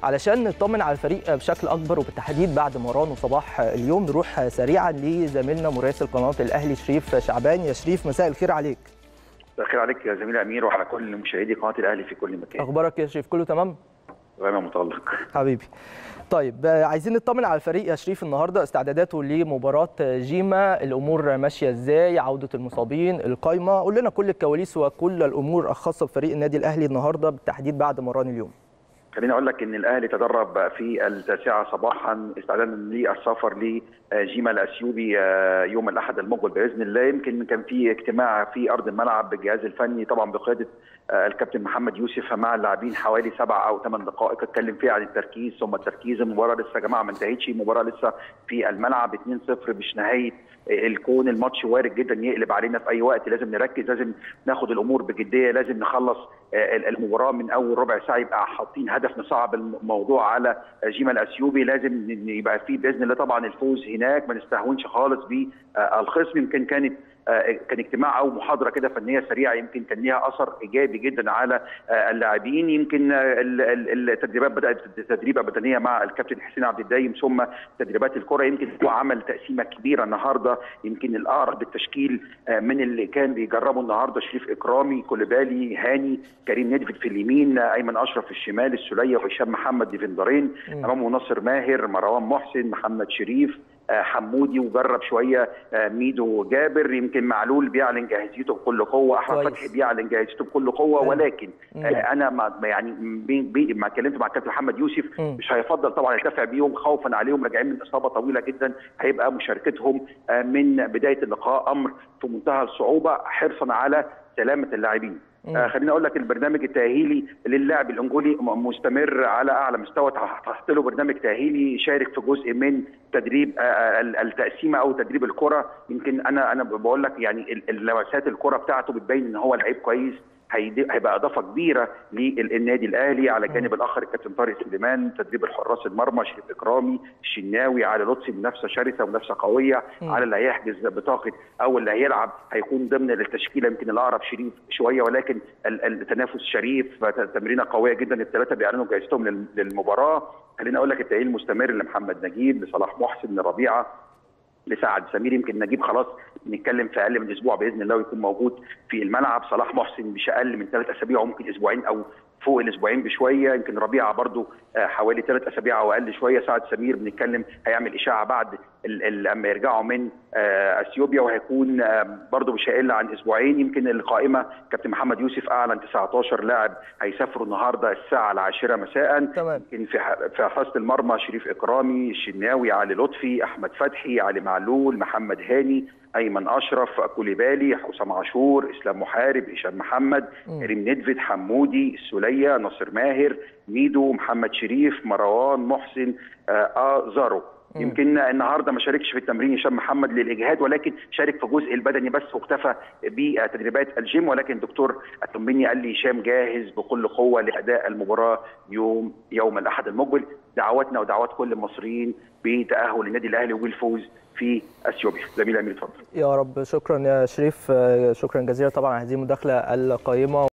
علشان نطمن على الفريق بشكل اكبر وبالتحديد بعد مران وصباح اليوم نروح سريعا لزميلنا مراسل قناه الاهلي شريف شعبان يا شريف مساء الخير عليك مساء الخير عليك يا زميلي امير وعلى كل مشاهدي قناه الاهلي في كل مكان اخبارك يا شريف كله تمام تمام متالق حبيبي طيب عايزين نطمن على الفريق يا شريف النهارده استعداداته لمباراه جيما الامور ماشيه ازاي عوده المصابين القايمه قول لنا كل الكواليس وكل الامور الخاصه بفريق النادي الاهلي النهارده بالتحديد بعد مران اليوم خليني اقول لك ان الاهلي تدرب في التاسعه صباحا استعدادا للسفر لجيما الاثيوبي يوم الاحد المقبل باذن الله يمكن كان في اجتماع في ارض الملعب بالجهاز الفني طبعا بقياده الكابتن محمد يوسف مع اللاعبين حوالي سبع او ثمان دقائق اتكلم فيها عن التركيز ثم التركيز المباراه لسه يا جماعه ما انتهتش المباراه لسه في الملعب 2-0 مش نهايه الكون الماتش وارد جدا يقلب علينا في اي وقت لازم نركز لازم ناخد الامور بجديه لازم نخلص المباراه من اول ربع ساعه يبقى حاطين هدف نصعب الموضوع على جيما الاثيوبي لازم يبقى في باذن الله طبعا الفوز هناك ما نستهونش خالص بالخصم يمكن كانت كان اجتماع او محاضره كده فنيه سريعه يمكن كان ليها اثر ايجابي جدا على اللاعبين يمكن التدريبات بدات تدريبه بدنيه مع الكابتن حسين عبد الدايم ثم تدريبات الكره يمكن هو عمل تقسيمه كبيره النهارده يمكن الاقرب بالتشكيل من اللي كان بيجربه النهارده شريف اكرامي كوليبالي هاني كريم ندفد في اليمين ايمن اشرف في الشمال السليه وهشام محمد ديفندرين امامه ناصر ماهر مروان محسن محمد شريف حمودي وجرب شويه ميدو جابر يمكن معلول بيعلن جاهزيته بكل قوه احمد فتحي بيعلن جاهزيته بكل قوه ولكن انا ما يعني ما اتكلمت مع الكابتن محمد يوسف مش هيفضل طبعا يرتفع بيهم خوفا عليهم راجعين من اصابه طويله جدا هيبقى مشاركتهم من بدايه اللقاء امر في منتهى الصعوبه حرصا على سلامه اللاعبين آه خليني اقول لك البرنامج التاهيلي للاعب الانجولي مستمر على اعلى مستوى تحت له برنامج تاهيلي يشارك في جزء من تدريب آه التقسيمه او تدريب الكره يمكن انا انا بقول لك يعني لمسات الكره بتاعته بتبين ان هو لعيب كويس هيبقى اضافه كبيره للنادي الاهلي على الجانب الاخر الكابتن طارق سليمان تدريب الحراس المرمى شريف اكرامي الشناوي على لطفي منافسه شرسه ومنافسه قويه م. على اللي هيحجز بطاقه او اللي هيلعب هيكون ضمن التشكيله يمكن الاقرب شريف شويه ولكن التنافس شريف تمرينه قويه جدا الثلاثه بيعلنوا جائزتهم للمباراه خليني اقول لك التاهيل مستمر لمحمد نجيب لصلاح محسن لربيعه لسعد سمير يمكن نجيب خلاص بنتكلم في اقل من اسبوع باذن الله ويكون موجود في الملعب صلاح محسن مش اقل من ثلاث اسابيع وممكن اسبوعين او فوق الاسبوعين بشويه يمكن ربيعه برضو حوالي ثلاث اسابيع او اقل شويه سعد سمير بنتكلم هيعمل اشاعه بعد لما يرجعوا من اثيوبيا وهيكون برضو مش هيقل عن اسبوعين يمكن القائمه كابتن محمد يوسف اعلن 19 لاعب هيسافروا النهارده الساعه العاشره مساء تمام يمكن في في حراسه المرمى شريف اكرامي الشناوي علي لطفي احمد فتحي علي معلول محمد هاني ايمن اشرف كوليبالي حسام عاشور اسلام محارب هشام محمد كريم ندفد حمودي السليه ناصر ماهر ميدو محمد شريف مروان محسن آه زارو يمكن النهارده ما شاركش في التمرين هشام محمد للاجهاد ولكن شارك في الجزء البدني بس واكتفى بتدريبات الجيم ولكن الدكتور الطمني قال لي هشام جاهز بكل قوه لاداء المباراه يوم يوم الاحد المقبل دعواتنا ودعوات كل المصريين بتاهل النادي الاهلي والفوز في اثيوبيا زميل امير اتفضل يا رب شكرا يا شريف شكرا جزيلا طبعا على هذه المداخله القيمه